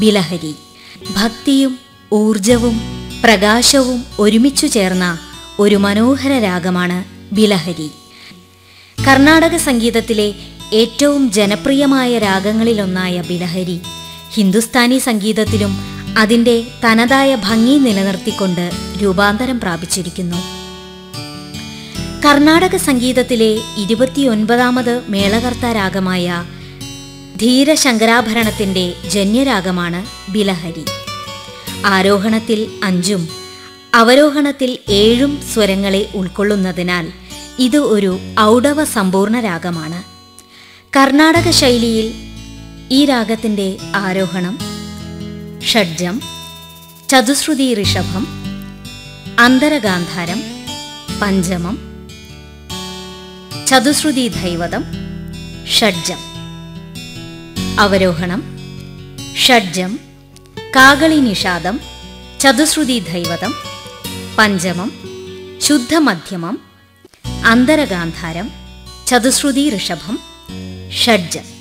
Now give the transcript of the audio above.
ബിലഹരി ഭക്തിയും ഊർജവും പ്രകാശവും ഒരുമിച്ചു ചേർന്ന ഒരു മനോഹര രാഗമാണ് ബിലഹരി കർണാടക സംഗീതത്തിലെ ഏറ്റവും ജനപ്രിയമായ രാഗങ്ങളിലൊന്നായ ബിലഹരി ഹിന്ദുസ്ഥാനി സംഗീതത്തിലും അതിൻ്റെ തനതായ ഭംഗി നിലനിർത്തിക്കൊണ്ട് രൂപാന്തരം പ്രാപിച്ചിരിക്കുന്നു കർണാടക സംഗീതത്തിലെ ഇരുപത്തിയൊൻപതാമത് മേളകർത്ത രാഗമായ ധീരശങ്കരാഭരണത്തിൻ്റെ ജന്യരാഗമാണ് ബിലഹരി ആരോഹണത്തിൽ അഞ്ചും അവരോഹണത്തിൽ ഏഴും സ്വരങ്ങളെ ഉൾക്കൊള്ളുന്നതിനാൽ ഇത് ഒരു ഔഡവ സമ്പൂർണ്ണ രാഗമാണ് കർണാടക ശൈലിയിൽ ഈ രാഗത്തിൻ്റെ ആരോഹണം ഷഡ്ജം ചതുശ്രുതി ഋഷഭം അന്തരഗാന്ധാരം പഞ്ചമം ചതുശ്രുതി ധൈവതം ഷഡ്ജം അവരോഹണം ഷഡ്ജം കാകളി നിഷാദം ചതുശ്രുതി ധൈവതം പഞ്ചമം ശുദ്ധമധ്യമം അന്തരഗാന്ധാരം ചതുശ്രുതി ഋഷഭം ഷഡ്ജം